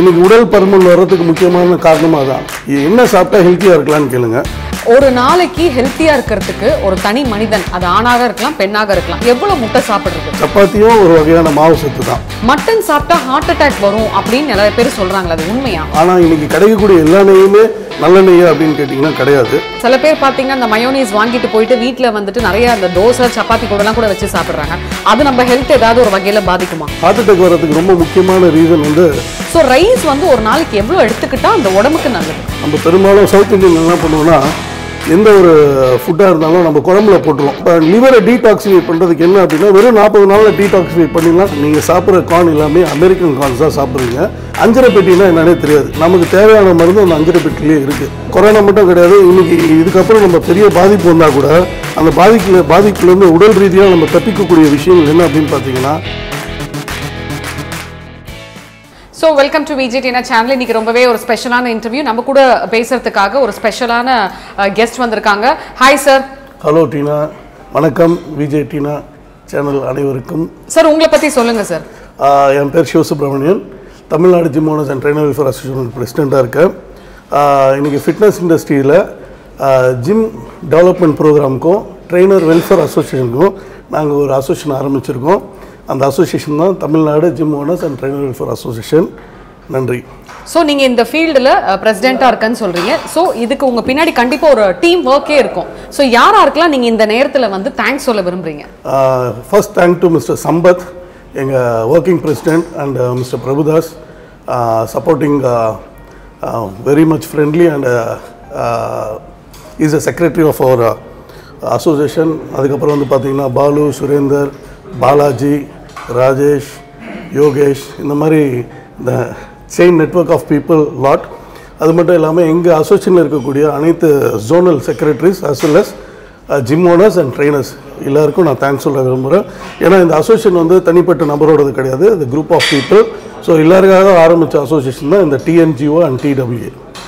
இன்னைக்கு உடல் பருமன் வர்றதுக்கு முக்கியமான காரணம் அதான் என்ன சாப்பிட்டா ஹெல்த்தியாக இருக்கலாம்னு கேளுங்க ஒரு நாளைக்கு ஹெல்த்தியா இருக்கிறதுக்கு ஒரு தனி மனிதன் அது ஆணாக இருக்கலாம் பெண்ணாக இருக்கலாம் எவ்வளவு முட்டை சாப்பிடுறது சப்பாத்தியும் ஒரு வகையான மாவு சத்து தான் மட்டன் சாப்பிட்டா ஹார்ட் அட்டாக் வரும் அப்படின்னு நிறைய பேர் சொல்றாங்களே அது உண்மையா ஆனால் இன்னைக்கு கிடைக்கக்கூடிய எல்லா நெய்யுமே நல்ல நெய் அப்படின்னு கேட்டிங்கன்னா கிடையாது சில பேர் பார்த்தீங்கன்னா அந்த மயோனீஸ் வாங்கிட்டு போயிட்டு வீட்டில் வந்துட்டு நிறைய அந்த தோசை சப்பாத்தி கூடலாம் கூட வச்சு சாப்பிட்றாங்க அது நம்ம ஹெல்த் ஏதாவது ஒரு வகையில் பாதிக்குமா ஹார்ட் அட்டாக் வர்றதுக்கு ரொம்ப முக்கியமான ரீசன் வந்து ஸோ ரைஸ் வந்து ஒரு நாளைக்கு எவ்வளோ எடுத்துக்கிட்டா அந்த உடம்புக்கு நல்லது நம்ம பெரும்பாலும் சவுத் இந்தியன் என்ன பண்ணுவோம்னா எந்த ஒரு ஃபுட்டாக இருந்தாலும் நம்ம குழம்புல போட்டுருவோம் இப்போ லிவரை டீடாக்சிஃபை பண்ணுறதுக்கு என்ன அப்படின்னா வெறும் நாற்பது நாளில் டீடாக்சிஃபை பண்ணிடலாம் நீங்கள் சாப்பிட்ற கார்ன் எல்லாமே அமெரிக்கன் கார்ன்ஸ் தான் சாப்பிட்றீங்க அஞ்சரை பெட்டினா என்னன்னே தெரியாது நமக்கு தேவையான மருந்து அந்த அஞ்சரை பெட்டிலே இருக்குது கொரோனா மட்டும் கிடையாது இன்னைக்கு இதுக்கப்புறம் நம்ம பெரிய பாதிப்பு வந்தால் கூட அந்த பாதிப்புல பாதிப்புலேருந்து உடல் ரீதியாக நம்ம தப்பிக்கக்கூடிய விஷயங்கள் என்ன அப்படின்னு பார்த்தீங்கன்னா so welcome to Vijay Teena channel இன்னைக்கு ரொம்பவே ஒரு ஸ்பெஷலான இன்டர்வியூ நம்ம கூட பேசுறதுக்காக ஒரு ஸ்பெஷலான கெஸ்ட் வந்திருக்காங்க ஹாய் சார் ஹலோ டீனா வணக்கம் விஜய் டீனா சேனல் அனைவருக்கும் சார் உங்களை பற்றி சொல்லுங்க சார் ஆஹ் என் பேர் Sivasubramanian Tamil Nadu gym owners and trainer welfare association பிரசிடெண்ட்டாக இருக்கேன் ஆஹ் இன்னைக்கு ஃபிட்னஸ் இண்டஸ்ட்ரியில் ஜிம் டெவலப்மெண்ட் ப்ரோக்ராமுக்கும் ட்ரைனர் வெல்ஃபேர் அசோசியேஷனுக்கும் நாங்கள் ஒரு அசோசியேஷன் ஆரம்பிச்சிருக்கோம் அந்த அசோசியேஷன் தான் Tamil Nadu gym owners and trainer welfare association நன்றி ஸோ நீங்கள் இந்த ஃபீல்டில் பிரசிடெண்ட்டாக இருக்கேன்னு சொல்கிறீங்க ஸோ இதுக்கு உங்கள் பின்னாடி கண்டிப்பாக ஒரு டீம் ஒர்க்கே இருக்கும் ஸோ யார் யாருக்கெல்லாம் நீங்கள் இந்த நேரத்தில் வந்து தேங்க்ஸ் சொல்ல விரும்புறீங்க first thank to mister Sampath எங்கள் working president and mister Prabhudas supporting very much friendly and is a secretary of our association அதுக்கப்புறம் வந்து பார்த்தீங்கன்னா பாலு சுரேந்தர் பாலாஜி ராஜேஷ் யோகேஷ் இந்த மாதிரி இந்த chain network of people lot அது மட்டும் இல்லாமல் எங்கள் அசோசியேஷனில் இருக்கக்கூடிய அனைத்து zonal secretaries as well as gym owners and trainers எல்லாருக்கும் நான் தேங்க்ஸ் சொல்ல விரும்புகிறேன் ஏன்னா இந்த அசோசியேஷன் வந்து தனிப்பட்ட நபரோடது கிடையாது இந்த குரூப் ஆஃப் பீப்புள் ஸோ எல்லாருக்காக ஆரம்பித்த அசோசியேஷன் தான் இந்த டிஎன்ஜிஓ அண்ட் டிடபிள்யூ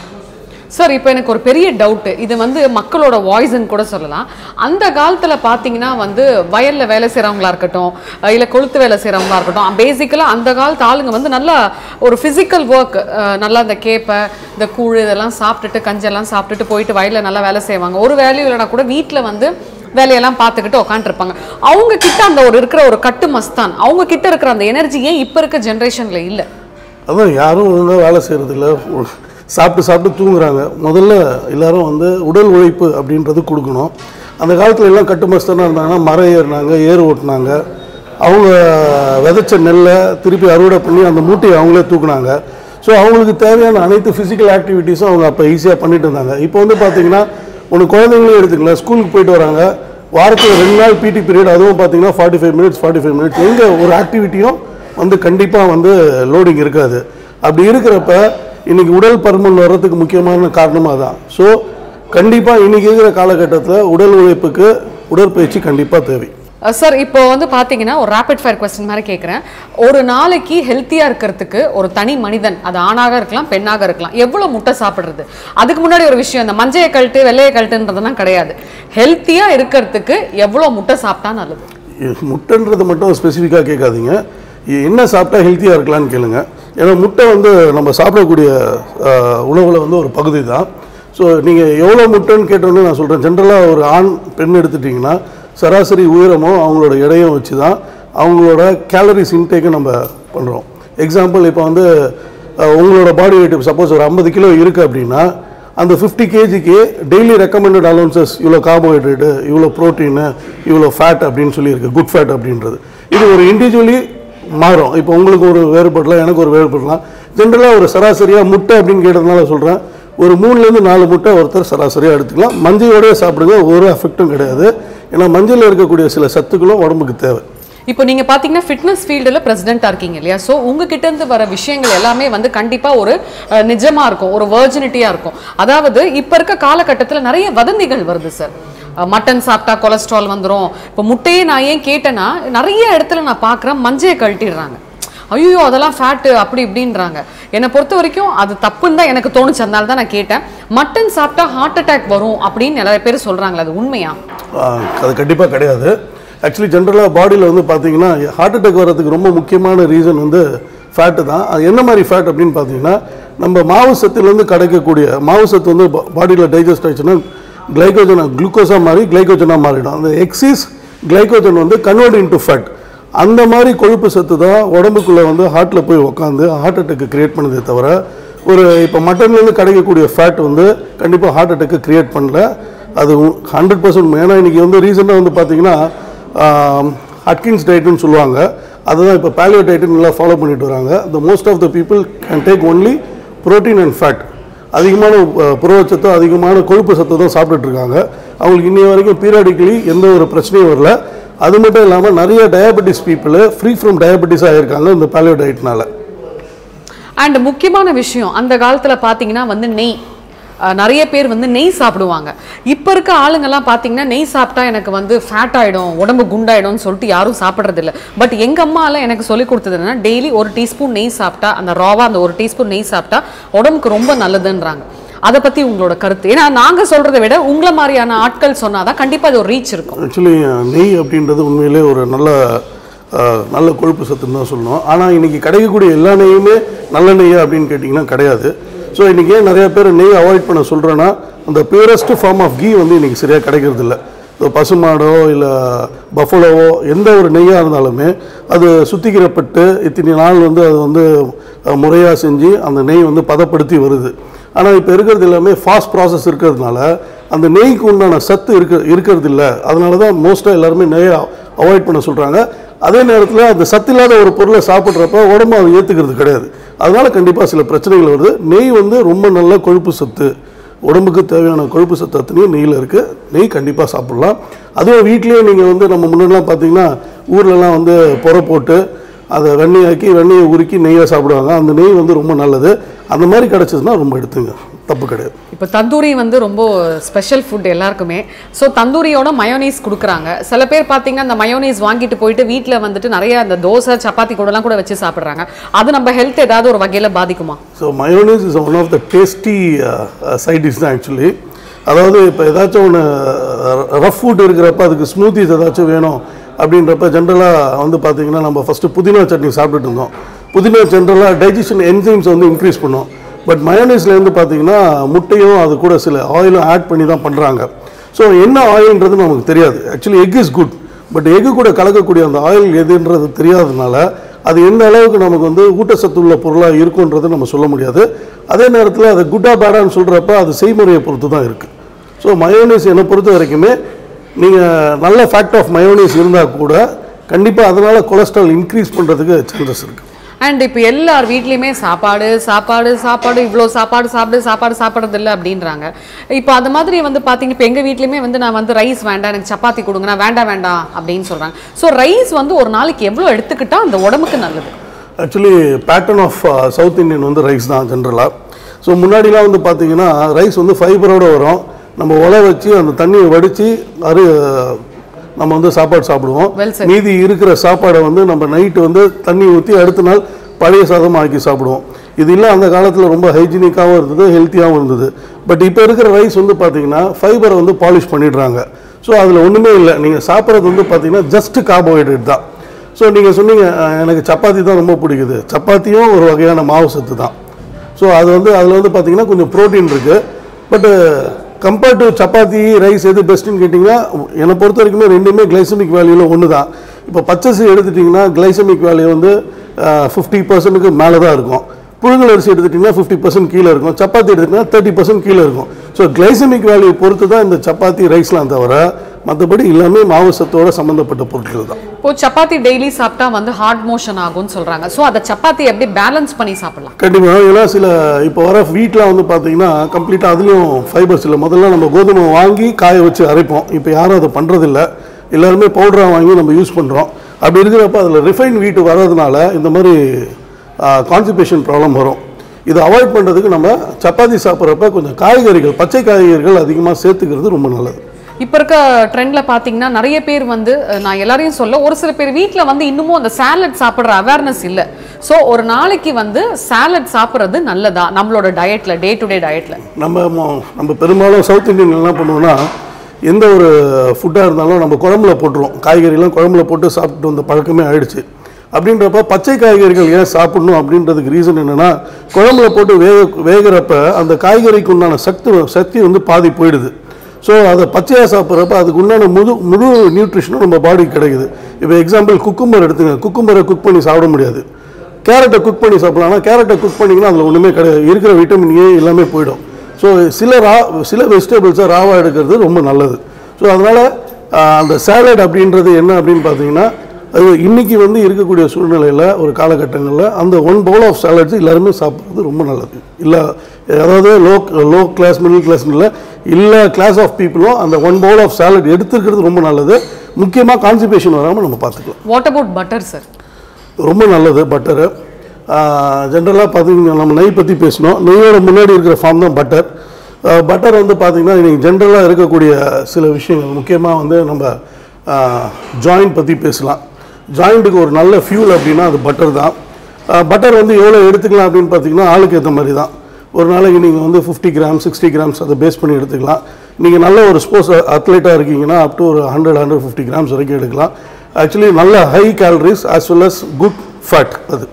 சார் இப்போ எனக்கு ஒரு பெரிய டவுட்டு இது வந்து மக்களோட வாய்ஸ்ன்னு கூட சொல்லலாம் அந்த காலத்தில் பார்த்தீங்கன்னா வந்து வயலில் வேலை செய்கிறவங்களா இருக்கட்டும் இல்லை கொளுத்து வேலை செய்கிறவங்களா இருக்கட்டும் பேசிக்கலாக அந்த காலத்து ஆளுங்க வந்து நல்லா ஒரு ஃபிசிக்கல் ஒர்க் நல்லா இந்த கேப்பை இந்த கூழ் இதெல்லாம் சாப்பிட்டுட்டு கஞ்செல்லாம் சாப்பிட்டுட்டு போயிட்டு வயலில் நல்லா வேலை செய்வாங்க ஒரு வேலையும் இல்லைனா கூட வீட்டில் வந்து வேலையெல்லாம் பார்த்துக்கிட்டு உட்காந்துருப்பாங்க அவங்க கிட்ட அந்த ஒரு இருக்கிற ஒரு கட்டு மஸ்தான் அவங்க கிட்ட இருக்கிற அந்த எனர்ஜி ஏன் இப்போ இருக்க ஜென்ரேஷனில் இல்லை அதான் யாரும் ஒழுங்காக வேலை செய்கிறதில்ல சாப்பிட்டு சாப்பிட்டு தூங்குறாங்க முதல்ல எல்லாரும் வந்து உடல் உழைப்பு அப்படின்றது கொடுக்கணும் அந்த காலத்துல எல்லாம் கட்டுமஸ்தனாக இருந்தாங்கன்னா மரம் ஏறினாங்க ஏர் ஓட்டினாங்க அவங்க விதைச்ச நெல்லை திருப்பி அறுவடை பண்ணி அந்த மூட்டையை அவங்களே தூக்குனாங்க ஸோ அவங்களுக்கு தேவையான அனைத்து ஃபிசிக்கல் ஆக்டிவிட்டீஸும் அவங்க அப்போ ஈஸியாக பண்ணிட்டு இருந்தாங்க இப்போ வந்து பார்த்தீங்கன்னா ஒன்று குழந்தைங்களே எடுத்துக்கலாம் ஸ்கூலுக்கு போயிட்டு வராங்க வாரத்தில் ரெண்டு நாள் பிடி பீரியட் அதுவும் பார்த்தீங்கன்னா forty five minutes forty five minutes எங்கே ஒரு ஆக்டிவிட்டியும் வந்து கண்டிப்பாக வந்து லோடிங் இருக்காது அப்படி இருக்கிறப்ப இன்னைக்கு உடல் பருமன் வர்றதுக்கு முக்கியமான காரணமாக தான் ஸோ கண்டிப்பாக இன்னைக்கு இருக்கிற காலகட்டத்தில் உடல் உழைப்புக்கு உடற்பயிற்சி கண்டிப்பாக தேவை சார் இப்போ வந்து பார்த்தீங்கன்னா ஒரு ரேபிட் ஃபயர் கொஸ்டின் மாதிரி கேட்குறேன் ஒரு நாளைக்கு ஹெல்த்தியாக இருக்கிறதுக்கு ஒரு தனி மனிதன் அது ஆணாக இருக்கலாம் பெண்ணாக இருக்கலாம் எவ்வளோ முட்டை சாப்பிட்றது அதுக்கு முன்னாடி ஒரு விஷயம் இந்த மஞ்சையை கழட்டு வெள்ளையை கழட்டுன்றதெல்லாம் கிடையாது ஹெல்த்தியாக இருக்கிறதுக்கு எவ்வளோ முட்டை சாப்பிட்டா நல்லது இது முட்டைன்றது மட்டும் ஸ்பெசிஃபிக்காக கேட்காதீங்க இது என்ன சாப்பிட்டா ஹெல்த்தியாக இருக்கலாம்னு கேளுங்க ஏன்னா முட்டை வந்து நம்ம சாப்பிடக்கூடிய ஆஹ், உணவுல வந்து ஒரு பகுதி தான் ஸோ நீங்கள் எவ்வளோ முட்டைன்னு கேட்டோன்னு நான் சொல்கிறேன் ஜென்ரலாக ஒரு ஆண் பெண் எடுத்துட்டிங்கன்னா சராசரி உயரமும் அவங்களோட எடையும் வச்சு தான் அவங்களோட கேலரிஸ் இன்டேக்கை நம்ம பண்ணுறோம் எக்ஸாம்பிள் இப்போ வந்து அஹ், உங்களோட பாடி வெயிட் சப்போஸ் ஒரு ஐம்பது கிலோ இருக்குது அப்படின்னா அந்த ஃபிஃப்டி கேஜிக்கு டெய்லி ரெக்கமெண்டட் அலோன்சஸ் இவ்வளோ கார்போஹைட்ரேட்டு இவ்வளோ ப்ரோட்டீனு இவ்வளோ ஃபேட் அப்படின்னு சொல்லியிருக்கு குட் ஃபேட் அப்படின்றது இது ஒரு இண்டிவிஜுவலி மாறும் இப்போ உங்களுக்கு ஒரு வேறுபடலாம் எனக்கு ஒரு வேறுபடலாம் ஜென்ரலாக ஒரு சராசரியாக முட்டை அப்படின்னு கேட்டதுனால சொல்கிறேன் ஒரு மூணுலேருந்து நாலு முட்டை ஒருத்தர் சராசரியாக எடுத்துக்கலாம் மஞ்சளோடய சாப்பிடுங்க ஒரு அஃபெக்ட்டும் கிடையாது ஏன்னா மஞ்சள் இருக்கக்கூடிய சில சத்துக்களும் உடம்புக்கு தேவை இப்போ நீங்க பாத்தீங்கன்னா ஃபிட்னஸ் ஃபீல்டில் பிரசிடென்ட்டாக இருக்கீங்க இல்லையா ஸோ உங்ககிட்ட இருந்து வர விஷயங்கள் எல்லாமே வந்து கண்டிப்பா ஒரு அஹ், நிஜமா இருக்கும் ஒரு வர்ஜினிட்டியா இருக்கும் அதாவது இப்ப இருக்க காலகட்டத்துல நிறைய வதந்திகள் வருது சார் மட்டன் சாப்பிட்டா கொலஸ்ட்ரால் வந்துரும் இப்போ முட்டையே நான் ஏன் கேட்டேன்னா நிறைய இடத்துல நான் பார்க்குறேன் மஞ்சையை கழட்டிடுறாங்க ஐயோ அதெல்லாம் ஃபேட்டு அப்படி இப்படின்றாங்க என்னை பொறுத்த வரைக்கும் அது தப்புன்னு தான் எனக்கு தோணுச்சு அதனால தான் நான் கேட்டேன் மட்டன் சாப்பிட்டா ஹார்ட் அட்டாக் வரும் அப்படின்னு நிறைய பேர் சொல்றாங்களே அது உண்மையா ஆஹ் அது கண்டிப்பாக கிடையாது ஆக்சுவலி ஜென்ரலாக பாடியில் வந்து பார்த்தீங்கன்னா ஹார்ட் அட்டாக் வர்றதுக்கு ரொம்ப முக்கியமான ரீசன் வந்து ஃபேட்டு தான் அது என்ன மாதிரி ஃபேட் அப்படின்னு பார்த்தீங்கன்னா நம்ம மாவு சத்துலேருந்து கிடைக்கக்கூடிய மாவு சத்து வந்து பாடியில் டைஜஸ்ட் ஆயிடுச்சுன்னா கிளைகோஜனா குளுக்கோஸாக மாறி கிளைகோஜனாக மாறிடும் அந்த எக்ஸிஸ் கிளைகோஜன் வந்து கன்வெர்ட் இன்டு ஃபேட் அந்த மாதிரி கொழுப்பு சத்து தான் உடம்புக்குள்ளே வந்து ஹார்ட்டில் போய் உட்காந்து ஹார்ட் அட்டாக்கு கிரியேட் பண்ணுதே தவிர ஒரு இப்போ மட்டன்லேருந்து கிடைக்கக்கூடிய ஃபேட் வந்து கண்டிப்பாக ஹார்ட் அட்டாக்கு கிரியேட் பண்ணல அது ஹண்ட்ரட் பர்சன்ட் ஏன்னா இன்றைக்கி வந்து ரீசெண்டாக வந்து பார்த்தீங்கன்னா ஹட்கின்ஸ் டயட்னு சொல்லுவாங்க அதுதான் இப்போ பேலியோ டயட்னு நல்லா ஃபாலோ பண்ணிட்டு வராங்க the most of the people can take only protein and fat அதிகமான அஹ், புரதச்சத்து அதிகமான கொழுப்பு சத்து தான் சாப்பிட்டுட்டு இருக்காங்க அவங்களுக்கு இன்னைய வரைக்கும் பீரியாடிக்கலி எந்த ஒரு பிரச்சனையும் வரல அது மட்டும் இல்லாமல் நிறைய diabetes people free from diabetes ஆகியிருக்காங்க இந்த பேலியோ டயட்னால அண்ட் முக்கியமான விஷயம் அந்த காலத்துல பாத்தீங்கன்னா வந்து நெய் அஹ், நிறைய பேர் வந்து நெய் சாப்பிடுவாங்க இப்போ இருக்க ஆளுங்கெல்லாம் பார்த்தீங்கன்னா நெய் சாப்பிட்டா எனக்கு வந்து ஃபேட் ஆயிடும் உடம்பு குண்டாயிடும்னு சொல்லிட்டு யாரும் சாப்பிட்றது இல்ல பட் எங்க அம்மாலாம் எனக்கு சொல்லி கொடுத்தது என்னன்னா டெய்லி ஒரு டீஸ்பூன் நெய் சாப்பிட்டா அந்த ராவா அந்த ஒரு டீஸ்பூன் நெய் சாப்பிட்டா உடம்புக்கு ரொம்ப நல்லதுன்றாங்க அதை பத்தி உங்களோட கருத்து ஏன்னா நாங்க சொல்றதை விட உங்களை மாதிரியான ஆட்கள் சொன்னாதான் கண்டிப்பா அது ஒரு ரீச் இருக்கும் ஆக்சுவலி நெய் அப்படின்றது உண்மையிலே ஒரு நல்ல அஹ், நல்ல கொழுப்பு சத்துன்னு தான் சொல்லணும் ஆனால் இன்றைக்கி கிடைக்கக்கூடிய எல்லா நெய்யுமே நல்ல நெய் அப்படின்னு கேட்டிங்கன்னா கிடையாது ஸோ இன்றைக்கி ஏன் நிறைய பேர் நெய் அவாய்ட் பண்ண சொல்கிறேன்னா அந்த பியூரஸ்ட் ஃபார்ம் ஆஃப் கீ வந்து இன்றைக்கி சரியாக கிடைக்கிறது இல்ல இப்போ பசுமாடோ இல்லை பஃபலோவோ எந்த ஒரு நெய்யாக இருந்தாலுமே அது சுத்திகரப்பட்டு இத்தனை நாள் வந்து அது வந்து முறையாக செஞ்சு அந்த நெய் வந்து பதப்படுத்தி வருது ஆனால் இப்போ இருக்கிறது எல்லாமே ஃபாஸ்ட் ப்ராசஸ் இருக்கிறதுனால அந்த நெய்க்கு உண்டான சத்து இருக்க இருக்கிறது இல்லை அதனால தான் மோஸ்ட்டாக எல்லாருமே நெய்யை அவாய்ட் பண்ண சொல்கிறாங்க அதே நேரத்தில் அந்த சத்து இல்லாத ஒரு பொருளை சாப்பிட்றப்ப உடம்பு அதை ஏற்றுக்கிறது கிடையாது அதனால கண்டிப்பாக சில பிரச்சனைகள் வருது நெய் வந்து ரொம்ப நல்ல கொழுப்பு சத்து உடம்புக்கு தேவையான கொழுப்பு சத்து அத்தனையும் நெய்யில் இருக்குது நெய் கண்டிப்பாக சாப்பிட்லாம் அதுவும் வீட்லேயே நீங்கள் வந்து நம்ம முன்னாடிலாம் பார்த்தீங்கன்னா ஊர்லலாம் வந்து புற போட்டு அதை வெண்ணெயாக்கி வெண்ணெயை உருக்கி நெய்யை சாப்பிடுவாங்க அந்த நெய் வந்து ரொம்ப நல்லது அந்த மாதிரி கிடச்சதுன்னா ரொம்ப எடுத்துங்க தப்பு கிடையாது இப்போ தந்தூரி வந்து ரொம்ப ஸ்பெஷல் ஃபுட் எல்லாருக்குமே ஸோ தந்தூரியோட மயோனீஸ் கொடுக்குறாங்க சில பேர் பார்த்தீங்கன்னா அந்த மயோனீஸ் வாங்கிட்டு போயிட்டு வீட்டில் வந்துட்டு நிறைய அந்த தோசை சப்பாத்தி கூடலாம் கூட வச்சு சாப்பிட்றாங்க அது நம்ம ஹெல்த் ஏதாவது ஒரு வகையில் பாதிக்குமா so mayonnaise is one of the tasty side dish தான் ஆக்சுவலி அதாவது இப்போ ஏதாச்சும் ஒன்று ரஃப் ஃபுட் இருக்கிறப்ப அதுக்கு ஸ்மூத்திஸ் ஏதாச்சும் வேணும் அப்படின்றப்ப ஜென்ரலாக வந்து பார்த்தீங்கன்னா நம்ம ஃபஸ்ட்டு புதினா சட்னி சாப்பிட்டுட்டு இருந்தோம் புதினா ஜென்ரலாக டைஜஷன் என்சைம்ஸ் வந்து இன்க்ரீஸ் பண்ணும் பட் மயோனீஸ்லேருந்து பார்த்தீங்கன்னா முட்டையும் அது கூட சில ஆயிலும் ஆட் பண்ணி தான் பண்ணுறாங்க ஸோ என்ன ஆயில்ன்றது நமக்கு தெரியாது actually egg is good but எக்கு கூட கலக்கக்கூடிய அந்த ஆயில் எதுன்றது தெரியாததுனால அது எந்த அளவுக்கு நமக்கு வந்து ஊட்டச்சத்து உள்ள பொருளாக இருக்குன்றது நம்ம சொல்ல முடியாது அதே நேரத்தில் அது குட்டா பேடான்னு சொல்கிறப்ப அது செய்முறையை பொறுத்து தான் இருக்குது ஸோ மயோனீஸ் என்னை பொறுத்த வரைக்குமே நீங்கள் நல்ல ஃபேக்ட் ஆஃப் மயோனீஸ் இருந்தால் கூட கண்டிப்பாக அதனால் கொலஸ்ட்ரால் இன்க்ரீஸ் பண்ணுறதுக்கு சான்சஸ் இருக்குது அண்ட் இப்போ எல்லார் வீட்லேயுமே சாப்பாடு சாப்பாடு சாப்பாடு இவ்வளோ சாப்பாடு சாப்பிடு சாப்பாடு சாப்பிட்றது இல்லை அப்படின்றாங்க இப்போ அது மாதிரி வந்து பார்த்தீங்க இப்போ எங்கள் வீட்லேயுமே வந்து நான் வந்து ரைஸ் வேண்டாம் எனக்கு சப்பாத்தி கொடுங்க நான் வேண்டாம் வேண்டாம் அப்படின்னு சொல்கிறாங்க ஸோ ரைஸ் வந்து ஒரு நாளைக்கு எவ்வளோ எடுத்துக்கிட்டா அந்த உடம்புக்கு நல்லது actually pattern of South Indian வந்து ரைஸ் தான் ஜென்ரலாக ஸோ முன்னாடிலாம் வந்து பார்த்தீங்கன்னா ரைஸ் வந்து ஃபைபரோட வரும் நம்ம உலை வச்சு அந்த தண்ணியை வடித்து அரு நம்ம வந்து சாப்பாடு சாப்பிடுவோம் Well said. மீதி இருக்கிற சாப்பாடை வந்து நம்ம நைட்டு வந்து தண்ணி ஊற்றி அடுத்த நாள் பழைய சாதம் ஆக்கி சாப்பிடுவோம் இது இல்லை அந்த காலத்தில் ரொம்ப ஹைஜீனிக்காகவும் இருந்தது ஹெல்த்தியாகவும் இருந்தது பட் இப்போ இருக்கிற ரைஸ் வந்து பார்த்தீங்கன்னா ஃபைபரை வந்து பாலிஷ் பண்ணிடுறாங்க ஸோ அதில் ஒன்றுமே இல்லை நீங்கள் சாப்பிட்றது வந்து பார்த்தீங்கன்னா ஜஸ்ட் கார்போஹைட்ரேட் தான் ஸோ நீங்கள் சொன்னீங்க அஹ், எனக்கு சப்பாத்தி தான் ரொம்ப பிடிக்குது சப்பாத்தியும் ஒரு வகையான மாவு சத்து தான் ஸோ அது வந்து அதில் வந்து பார்த்தீங்கன்னா கொஞ்சம் ப்ரோட்டீன் இருக்குது பட்டு கம்பேர்ட் டு சப்பாத்தி ரைஸ் எது பெஸ்ட்டுன்னு கேட்டிங்கன்னா என்னை பொறுத்த வரைக்குமே ரெண்டுமே கிளைசமிக் வேல்யூவில் ஒன்று தான் இப்போ பச்சரிசி எடுத்துட்டிங்கன்னா கிளைசமிக் வேல்யூ வந்து ஃபிஃப்டி பர்சன்ட்டுக்கு மேலே தான் இருக்கும் புழுங்கல் அரிசி எடுத்துட்டிங்கன்னா ஃபிஃப்டி பர்சன்ட் கீழே இருக்கும் சப்பாத்தி எடுத்துட்டிங்கன்னா தேர்ட்டி பர்சன்ட் கீழே இருக்கும் ஸோ கிளைசமிக் வேல்யூ பொறுத்து தான் இந்த சப்பாத்தி ரைஸ்லாம் தவிர மற்றபடி எல்லாமே மாவு சத்தோட சம்மந்தப்பட்ட பொருட்கள் தான் இப்போ சப்பாத்தி டெய்லி சாப்பிட்டா வந்து ஹார்ட் மோஷன் ஆகும்னு சொல்கிறாங்க ஸோ அதை சப்பாத்தி எப்படி பேலன்ஸ் பண்ணி சாப்பிடலாம் கண்டிப்பாக ஏன்னா சில இப்போ வர வீட்டில் வந்து பார்த்தீங்கன்னா கம்ப்ளீட்டாக அதுலேயும் ஃபைபர்ஸ் இல்லை முதல்ல நம்ம கோதுமை வாங்கி காய வச்சு அரைப்போம் இப்போ யாரும் அதை பண்ணுறதில்ல எல்லாருமே பவுடராக வாங்கி நம்ம யூஸ் பண்ணுறோம் அப்படி இருக்கிறப்ப அதில் ரிஃபைன் வீட்டு வர்றதுனால இந்த மாதிரி கான்ஸ்டிபேஷன் ப்ராப்ளம் வரும் இதை அவாய்ட் பண்ணுறதுக்கு நம்ம சப்பாத்தி சாப்பிட்றப்ப கொஞ்சம் காய்கறிகள் பச்சை காய்கறிகள் அதிகமாக சேர்த்துக்கிறது ரொம்ப நல்லது இப்போ இருக்க ட்ரெண்ட்ல பாத்தீங்கன்னா நிறைய பேர் வந்து அஹ், நான் எல்லாரையும் சொல்ல ஒரு சில பேர் வீட்ல வந்து இன்னமும் அந்த சாலட் சாப்பிடுற அவேர்னஸ் இல்ல சோ ஒரு நாளைக்கு வந்து சாலட் சாப்பிடுறது நல்லதா நம்மளோட டயட்ல டே டு டே டயட்ல நம்ம மோ- நம்ம பெரும்பாலும் சவுத் இந்தியன் என்ன பண்ணுவோம்னா எந்த ஒரு ஃபுட்டாக இருந்தாலும் நம்ம குழம்புல போட்டுருவோம் காய்கறிலாம் குழம்புல போட்டு சாப்பிட்டு வந்த பழக்கமே ஆயிடுச்சு அப்படின்றப்ப பச்சை காய்கறிகள் ஏன் சாப்பிடணும் அப்படின்றதுக்கு ரீசன் என்னன்னா குழம்புல போட்டு வேக வேகிறப்ப அந்த காய்கறிக்கு உண்டான சக்தி சக்தி வந்து பாதி போயிடுது ஸோ அதை பச்சையாக சாப்பிட்றப்ப அதுக்கு உண்டான முழு முழு நியூட்ரிஷனும் நம்ம பாடிக்கு கிடைக்குது இப்போ எக்ஸாம்பிள் குக்கும்பர் எடுத்துங்க குக்கும்பரை குக் பண்ணி சாப்பிட முடியாது கேரட்டை குக் பண்ணி சாப்பிடலாம் கேரட்டை குக் பண்ணிங்கன்னா அதில் ஒன்றுமே கிடையாது இருக்கிற விட்டமின் ஏ எல்லாமே போயிடும் ஸோ சில ரா சில வெஜிடபிள்ஸை ராவாக எடுக்கிறது ரொம்ப நல்லது ஸோ அதனால் அந்த சேலட் அப்படின்றது என்ன அப்படின்னு பார்த்தீங்கன்னா அது இன்னைக்கு வந்து இருக்கக்கூடிய சூழ்நிலையில் ஒரு காலகட்டங்களில் அந்த ஒன் பவுல் ஆஃப் சாலட்ஸ் எல்லாருமே சாப்பிட்றது ரொம்ப நல்லது இல்லை அதாவது low low class middle class இல்லை எல்லா கிளாஸ் ஆஃப் பீப்புளும் அந்த ஒன் பவுல் ஆஃப் சாலட் எடுத்துக்கிறது ரொம்ப நல்லது முக்கியமாக கான்ஸ்டிபேஷன் வராமல் நம்ம பார்த்துக்கலாம் வாட் அபவுட் பட்டர் சார் ரொம்ப நல்லது பட்டரு ஜென்ரலாக பார்த்தீங்கன்னா நம்ம நெய் பற்றி பேசினோம் நெய்யோட முன்னாடி இருக்கிற ஃபார்ம் தான் பட்டர் பட்டர் வந்து பார்த்தீங்கன்னா இன்னைக்கு ஜென்ரலாக இருக்கக்கூடிய சில விஷயங்கள் முக்கியமாக வந்து நம்ம ஜாயிண்ட் பற்றி பேசலாம் ஜாயிண்ட்டுக்கு ஒரு நல்ல ஃபியூல் அப்படின்னா அது பட்டர் தான் பட்டர் வந்து எவ்வளோ எடுத்துக்கலாம் அப்படின்னு பார்த்தீங்கன்னா ஆளுக்கு ஏற்ற மாதிரி தான் ஒரு நாளைக்கு நீங்கள் வந்து ஃபிஃப்டி கிராம் சிக்ஸ்டி கிராம்ஸ் அதை பேஸ் பண்ணி எடுத்துக்கலாம் நீங்கள் நல்ல ஒரு ஸ்போர்ட்ஸ் அத்லெட்டாக இருக்கீங்கன்னா அப் டு ஒரு ஹண்ட்ரட் ஹண்ட்ரட் ஃபிஃப்டி கிராம்ஸ் வரைக்கும் எடுக்கலாம் ஆக்சுவலி நல்ல high calories as well as good fat அது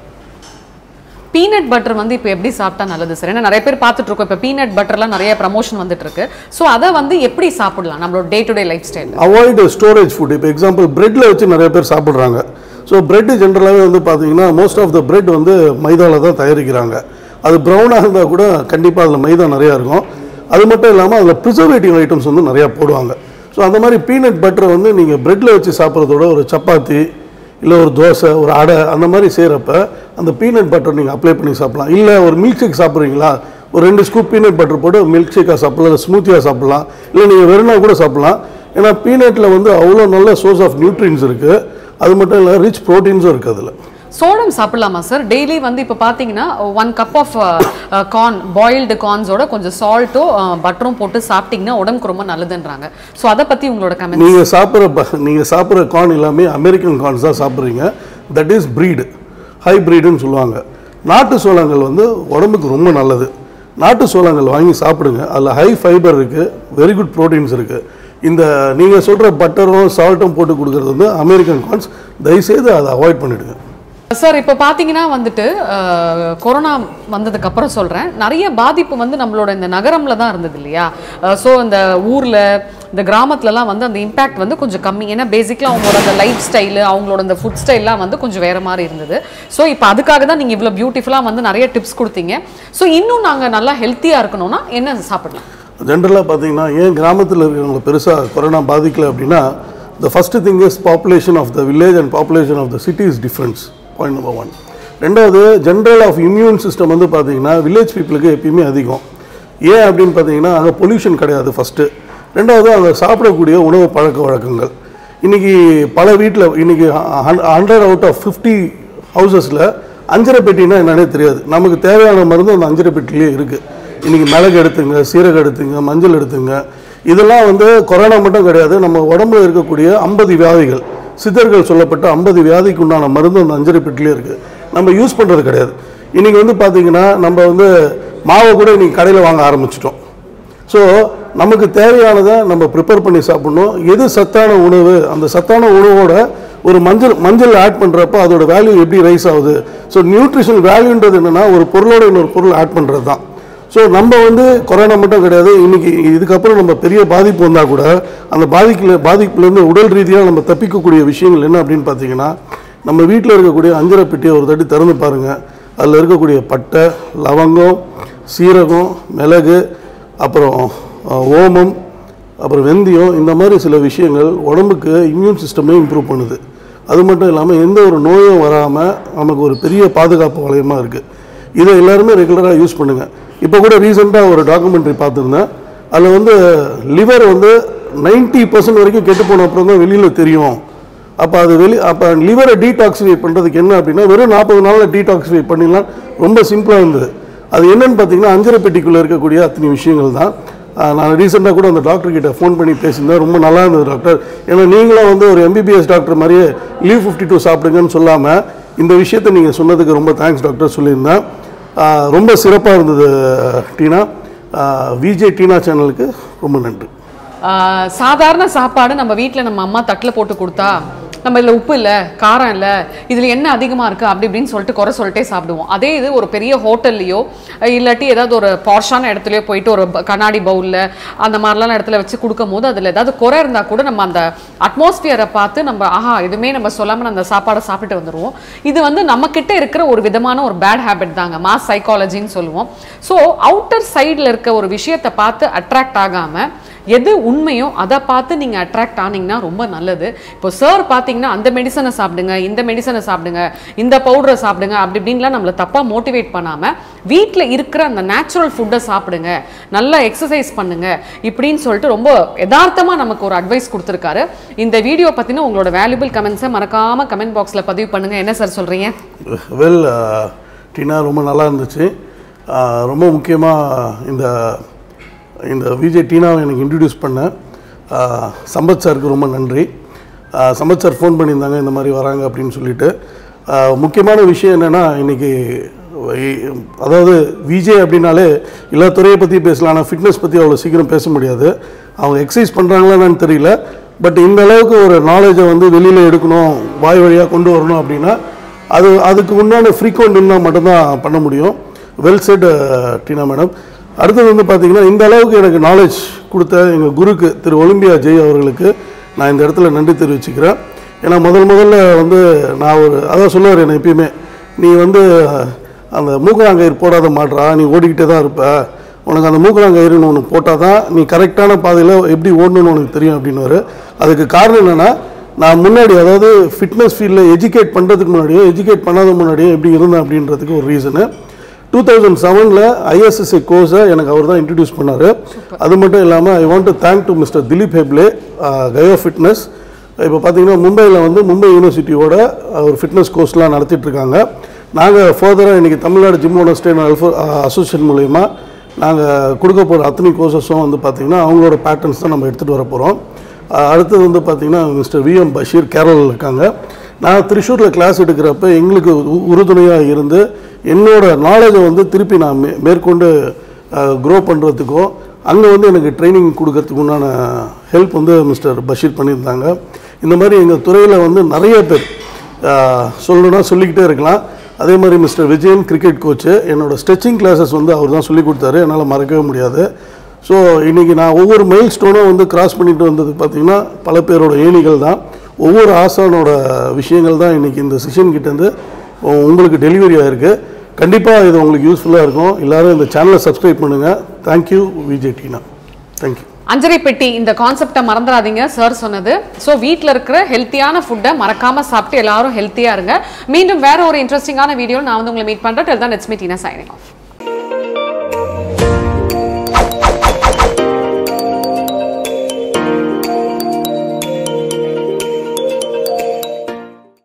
பீனட் பட்டர் வந்து இப்போ எப்படி சாப்பிட்டா நல்லது சார் ஏன்னா நிறைய பேர் பார்த்துட்டு இருக்கோம் இப்போ பீனட் பட்டர்லாம் நிறைய ப்ரமோஷன் வந்துட்டு இருக்கு ஸோ அதை வந்து எப்படி சாப்பிடலாம் நம்மளோட day to day life style avoid storage food இப்போ எக்ஸாம்பிள் பிரெட்டில் வச்சு நிறைய பேர் சாப்பிட்றாங்க ஸோ பிரெட் ஜென்ரலாகவே வந்து பார்த்தீங்கன்னா மோஸ்ட் ஆஃப் த பிரெட் வந்து மைதாவில் தான் தயாரிக்கிறாங்க அது ப்ரௌனாக இருந்தால் கூட கண்டிப்பாக அதில் மைதா நிறையா இருக்கும் அது மட்டும் இல்லாமல் அதில் ப்ரிசர்வேட்டிவ் ஐட்டம்ஸ் வந்து நிறையா போடுவாங்க ஸோ அந்த மாதிரி பீனட் பட்டரை வந்து நீங்கள் பிரெட்டில் வச்சு சாப்பிட்றதோட ஒரு சப்பாத்தி இல்லை ஒரு தோசை ஒரு அடை அந்த மாதிரி செய்கிறப்ப அந்த பீனட் பட்டர் நீங்கள் அப்ளை பண்ணி சாப்பிடலாம் இல்லை ஒரு மில்க் ஷேக் சாப்பிட்றீங்களா ஒரு ரெண்டு ஸ்கூப் பீனட் பட்டர் போட்டு மில்க் ஷேக்காக சாப்பிடலாம் இல்லை ஸ்மூத்தியாக சாப்பிடலாம் இல்லை நீங்கள் வெறுனா கூட சாப்பிடலாம் ஏன்னா பீனட்டில் வந்து அவ்வளோ நல்ல சோர்ஸ் ஆஃப் நியூட்ரியன்ஸ் இருக்குது அது மட்டும் இல்லை ரிச் ப்ரோட்டீன்ஸும் இருக்குது அதில் சோடம் சாப்பிடலாமா சார் டெய்லி வந்து இப்போ பார்த்தீங்கன்னா one cup of corn boiled கார்ன்ஸோட கொஞ்சம் சால்ட்டும் பட்டரும் போட்டு சாப்பிட்டீங்கன்னா உடம்புக்கு ரொம்ப நல்லதுன்றாங்க ஸோ அதை பற்றி உங்களோட கமெண்ட் நீங்கள் சாப்பிட்ற நீங்கள் சாப்பிட்ற கார்ன் எல்லாமே அமெரிக்கன் கார்ன்ஸ் தான் சாப்பிட்றீங்க தட் இஸ் ப்ரீடு ஹை ப்ரீடுன்னு சொல்லுவாங்க நாட்டு சோளங்கள் வந்து உடம்புக்கு ரொம்ப நல்லது நாட்டு சோளங்கள் வாங்கி சாப்பிடுங்க அதில் ஹை ஃபைபர் இருக்குது வெரி குட் ப்ரோட்டீன்ஸ் இருக்குது இந்த நீங்கள் சொல்கிற பட்டரும் சால்ட்டும் போட்டு கொடுக்குறது வந்து அமெரிக்கன் கார்ன்ஸ் தயவுசெய்து அதை அவாய்ட் பண்ணிவிடுங்க சார் இப்போ பார்த்தீங்கன்னா வந்துட்டு அஹ், கொரோனா வந்ததுக்கு அப்புறம் சொல்கிறேன் நிறைய பாதிப்பு வந்து நம்மளோட இந்த நகரம்ல தான் இருந்தது இல்லையா ஸோ இந்த ஊரில் இந்த கிராமத்துலலாம் வந்து அந்த இம்பேக்ட் வந்து கொஞ்சம் கம்மி ஏன்னா பேசிக்கலாக அவங்களோட அந்த லைஃப் ஸ்டைலு அவங்களோட அந்த ஃபுட் ஸ்டைல்லாம் வந்து கொஞ்சம் வேறு மாதிரி இருந்தது ஸோ இப்போ அதுக்காக தான் நீங்கள் இவ்வளோ பியூட்டிஃபுல்லாக வந்து நிறைய டிப்ஸ் கொடுத்தீங்க ஸோ இன்னும் நாங்கள் நல்லா ஹெல்த்தியாக இருக்கணும்னா என்ன சாப்பிடலாம் ஜென்ரலாக பார்த்தீங்கன்னா ஏன் கிராமத்தில் இருக்கிறவங்க பெருசாக கொரோனா பாதிக்கல அப்படின்னா the first thing is population of the village and population of the city is difference point number one ரெண்டாவது ஜென்ரல் ஆஃப் இம்யூன் சிஸ்டம் வந்து பார்த்தீங்கன்னா வில்லேஜ் பீப்புளுக்கு எப்பயுமே அதிகம் ஏன் அப்படின்னு பார்த்தீங்கன்னா அங்கே பொல்யூஷன் கிடையாது ஃபஸ்ட்டு ரெண்டாவது அங்கே சாப்பிடக்கூடிய உணவு பழக்க வழக்கங்கள் இன்றைக்கி பல வீட்டில் இன்றைக்கி ஹண்ட்ரட் அவுட் ஆஃப் ஃபிஃப்டி ஹவுசஸில் அஞ்சரை பெட்டினா என்னன்னே தெரியாது நமக்கு தேவையான மருந்து அந்த அஞ்சரை பெட்டிலேயே இருக்குது இன்றைக்கி மிளகு எடுத்துங்க சீரகம் எடுத்துங்க மஞ்சள் எடுத்துங்க இதெல்லாம் வந்து கொரோனா மட்டும் கிடையாது நம்ம உடம்புல இருக்கக்கூடிய ஐம்பது வியாதிகள் சித்தர்கள் சொல்லப்பட்ட ஐம்பது வியாதிக்கு உண்டான மருந்து அந்த அஞ்சரை பெட்டிலே இருக்குது நம்ம யூஸ் பண்ணுறது கிடையாது இன்றைக்கி வந்து பார்த்திங்கன்னா நம்ம வந்து மாவை கூட இன்றைக்கி கடையில் வாங்க ஆரம்பிச்சிட்டோம் ஸோ நமக்கு தேவையானதை நம்ம ப்ரிப்பேர் பண்ணி சாப்பிடணும் எது சத்தான உணவு அந்த சத்தான உணவோட ஒரு மஞ்சள் மஞ்சள் ஆட் பண்ணுறப்போ அதோட வேல்யூ எப்படி ரைஸ் ஆகுது ஸோ நியூட்ரிஷன் வேல்யூன்றது என்னென்னா ஒரு பொருளோட இன்னொரு பொருள் ஆட் பண்ணுறது தான் ஸோ நம்ம வந்து கொரோனா மட்டும் கிடையாது இன்னைக்கு இதுக்கப்புறம் நம்ம பெரிய பாதிப்பு வந்தால் கூட அந்த பாதிக்கில் பாதிப்புலேருந்து உடல் ரீதியாக நம்ம தப்பிக்கக்கூடிய விஷயங்கள் என்ன அப்படின்னு பார்த்தீங்கன்னா நம்ம வீட்டில் இருக்கக்கூடிய அஞ்சரை பெட்டியை ஒரு தட்டி திறந்து பாருங்கள் அதில் இருக்கக்கூடிய பட்டை லவங்கம் சீரகம் மிளகு அப்புறம் அஹ், ஓமம் அப்புறம் வெந்தயம் இந்த மாதிரி சில விஷயங்கள் உடம்புக்கு இம்யூன் சிஸ்டமே இம்ப்ரூவ் பண்ணுது அது மட்டும் இல்லாமல் எந்த ஒரு நோயும் வராமல் நமக்கு ஒரு பெரிய பாதுகாப்பு வளையமாக இருக்குது இதை எல்லாருமே ரெகுலராக யூஸ் பண்ணுங்கள் இப்போ கூட ரீசெண்டாக ஒரு டாக்குமெண்ட்ரி பார்த்துருந்தேன் அதில் வந்து லிவர் வந்து 90% பர்சன்ட் வரைக்கும் கெட்டு போன அப்புறம் தான் வெளியில் தெரியும் அப்போ அது வெளி அப்போ லிவரை டீடாக்சிஃபை பண்ணுறதுக்கு என்ன அப்படின்னா வெறும் நாற்பது நாளில் டீடாக்சிஃபை பண்ணிடலாம் ரொம்ப சிம்பிளாக இருந்தது அது என்னன்னு பார்த்தீங்கன்னா அஞ்சரை பெட்டிக்குள்ளே இருக்கக்கூடிய அத்தனை விஷயங்கள் தான் ஆஹ் நான் ரீசெண்டாக கூட அந்த டாக்டர் கிட்ட ஃபோன் பண்ணி பேசியிருந்தேன் ரொம்ப நல்லா இருந்தது டாக்டர் ஏன்னா நீங்களும் வந்து ஒரு எம்பிபிஎஸ் டாக்டர் மாதிரியே லீவ் ஃபிஃப்டி டூ சாப்பிடுங்கன்னு சொல்லாமல் இந்த விஷயத்தை நீங்கள் சொன்னதுக்கு ரொம்ப தேங்க்ஸ் டாக்டர் சொல்லியிருந்தேன் ஆஹ் ரொம்ப சிறப்பாக இருந்தது டீனா விஜே டீனா சேனலுக்கு ரொம்ப நன்றி ஆஹ் சாதாரண சாப்பாடு நம்ம வீட்டில் நம்ம அம்மா தட்டில் போட்டு கொடுத்தா நம்ம இதில் உப்பு இல்லை காரம் இல்லை இதில் என்ன அதிகமாக இருக்குது அப்படி இப்படின்னு சொல்லிட்டு குறை சொல்லிட்டே சாப்பிடுவோம் அதே இது ஒரு பெரிய ஹோட்டல்லையோ இல்லாட்டி ஏதாவது ஒரு பாஷான இடத்துலையோ போயிட்டு ஒரு ப- கண்ணாடி பவுலில் அந்த மாதிரிலாம் இடத்துல வச்சு கொடுக்கும் போது அதில் ஏதாவது குறை இருந்தால் கூட நம்ம அந்த அட்மாஸ்பியரை பார்த்து நம்ம ஆஹா எதுவுமே நம்ம சொல்லாமல் அந்த சாப்பாடை சாப்பிட்டு வந்துடுவோம் இது வந்து நம்மக்கிட்ட இருக்கிற ஒரு விதமான ஒரு பேட் ஹேபிட் தாங்க மாஸ் சைக்காலஜின்னு சொல்லுவோம் ஸோ அவுட்டர் சைடில் இருக்க ஒரு விஷயத்தை பார்த்து அட்ராக்ட் ஆகாமல் எது உண்மையோ அதை பார்த்து நீங்கள் அட்ராக்ட் ஆனீங்கன்னா ரொம்ப நல்லது இப்போ சார் பார்த்தீங்கன்னா அந்த மெடிசனை சாப்பிடுங்க இந்த மெடிசனை சாப்பிடுங்க இந்த பவுடரை சாப்பிடுங்க அப்படி இப்படின்லாம் நம்மளை தப்பாக மோட்டிவேட் பண்ணாமல் வீட்டில் இருக்கிற அந்த நேச்சுரல் ஃபுட்டை சாப்பிடுங்க நல்லா எக்ஸசைஸ் பண்ணுங்க இப்படின்னு சொல்லிட்டு ரொம்ப யதார்த்தமாக நமக்கு ஒரு அட்வைஸ் கொடுத்துருக்காரு இந்த வீடியோ பற்றின உங்களோட வேல்யூபிள் கமெண்ட்ஸை மறக்காமல் கமெண்ட் பாக்ஸில் பதிவு பண்ணுங்க என்ன சார் சொல்கிறீங்க வெல் டீனா ரொம்ப நல்லா இருந்துச்சு அஹ், ரொம்ப முக்கியமாக இந்த இந்த விஜய் டீனாவை எனக்கு இன்ட்ரடியூஸ் பண்ண அஹ், சம்பத் சாருக்கு ரொம்ப நன்றி அஹ், சம்பத் சார் ஃபோன் பண்ணியிருந்தாங்க இந்த மாதிரி வராங்க அப்படின்னு சொல்லிட்டு அஹ், முக்கியமான விஷயம் என்னென்னா இன்றைக்கி அதாவது விஜய் அப்படின்னாலே எல்லா துறையை பற்றி பேசலாம் ஆனால் ஃபிட்னஸ் பற்றி அவ்வளோ சீக்கிரம் பேச முடியாது அவங்க எக்ஸசைஸ் பண்ணுறாங்களான்னு தெரியல பட் இந்த அளவுக்கு ஒரு நாலேஜை வந்து வெளியில் எடுக்கணும் வாய் வழியாக கொண்டு வரணும் அப்படின்னா அது அதுக்கு உண்டான ஃப்ரீக்வெண்ட் இருந்தால் மட்டும்தான் பண்ண முடியும் வெல் செட் டீனா மேடம் அடுத்தது வந்து பார்த்தீங்கன்னா இந்த அளவுக்கு எனக்கு நாலேஜ் கொடுத்த எங்கள் குருக்கு திரு ஒலிம்பியா ஜெய் அவர்களுக்கு நான் இந்த இடத்துல நன்றி தெரிவிச்சுக்கிறேன் ஏன்னா முதல் முதல்ல வந்து நான் ஒரு அதான் சொல்லுவார் என்னை எப்பயுமே நீ வந்து அந்த மூக்கணாங்கயிறு போடாத மாட்றா நீ ஓடிக்கிட்டே தான் இருப்ப உனக்கு அந்த மூக்கணாங்கயிறுன்னு ஒன்று போட்டால் தான் நீ கரெக்டான பாதையில் எப்படி ஓடணும்னு உனக்கு தெரியும் அப்படின்னுவாரு அதுக்கு காரணம் என்னென்னா நான் முன்னாடி அதாவது ஃபிட்னஸ் ஃபீல்டில் எஜுகேட் பண்ணுறதுக்கு முன்னாடியோ எஜுகேட் பண்ணாத முன்னாடியோ எப்படி இருந்தேன் அப்படின்றதுக்கு ஒரு ரீசனு டூ தௌசண்ட் செவனில் ஐஎஸ்எஸ்ஐ கோர்ஸை எனக்கு அவர் தான் இன்ட்ரடியூஸ் பண்ணார் அது மட்டும் இல்லாமல் I want to thank to mister Dilip Heble கயோ ஃபிட்னஸ் இப்போ பார்த்தீங்கன்னா மும்பையில் வந்து மும்பை யூனிவர்சிட்டியோட ஒரு ஃபிட்னஸ் கோர்ஸ்லாம் நடத்திட்டு இருக்காங்க நாங்கள் ஃபர்தராக இன்றைக்கி Tamil Nadu gym owners train association மூலயமா நாங்கள் கொடுக்க போகிற அத்தனை கோர்சஸும் வந்து பார்த்திங்கன்னா அவங்களோட பேட்டர்ன்ஸ் தான் நம்ம எடுத்துகிட்டு வர போகிறோம் அடுத்தது வந்து பார்த்திங்கன்னா மிஸ்டர் விஎம் பஷீர் கேரளில் இருக்காங்க நான் திருச்சூரில் கிளாஸ் எடுக்கிறப்ப எங்களுக்கு உ- உறுதுணையாக இருந்து என்னோட நாலேஜை வந்து திருப்பி நான் மே மேற்கொண்டு க்ரோ பண்ணுறதுக்கும் அங்கே வந்து எனக்கு ட்ரைனிங் கொடுக்கறதுக்கு உண்டான ஹெல்ப் வந்து மிஸ்டர் பஷீர் பண்ணியிருந்தாங்க இந்த மாதிரி எங்கள் துறையில் வந்து நிறைய பேர் சொல்லணும்னா சொல்லிக்கிட்டே இருக்கலாம் அதே மாதிரி மிஸ்டர் விஜயன் கிரிக்கெட் கோச்சு என்னோட ஸ்ட்ரெச்சிங் கிளாஸஸ் வந்து அவர் தான் சொல்லி கொடுத்தாரு என்னால் மறக்கவே முடியாது ஸோ இன்றைக்கி நான் ஒவ்வொரு மைல் ஸ்டோனும் வந்து கிராஸ் பண்ணிட்டு வந்தது பார்த்திங்கன்னா பல பேரோட ஏணிகள் தான் ஒவ்வொரு ஆசானோட விஷயங்கள் தான் இன்றைக்கி இந்த செஷன் கிட்டேருந்து உங்களுக்கு டெலிவரி ஆகிருக்கு கண்டிப்பாக இது உங்களுக்கு யூஸ்ஃபுல்லாக இருக்கும் எல்லாரும் இந்த சேனலை சப்ஸ்கிரைப் பண்ணுங்கள் தேங்க்யூ விஜய் டீனா தேங்க்யூ அஞ்சரை பெட்டி இந்த கான்செப்டை மறந்துடாதீங்க சார் சொன்னது ஸோ வீட்டில் இருக்கிற ஹெல்த்தியான ஃபுட்டை மறக்காம சாப்பிட்டு எல்லாரும் ஹெல்த்தியாக இருங்க மீண்டும் வேற ஒரு இன்ட்ரெஸ்டிங்கான வீடியோ நான் வந்து உங்களை மீட் பண்ணுறேன் தான் it's me Tina signing of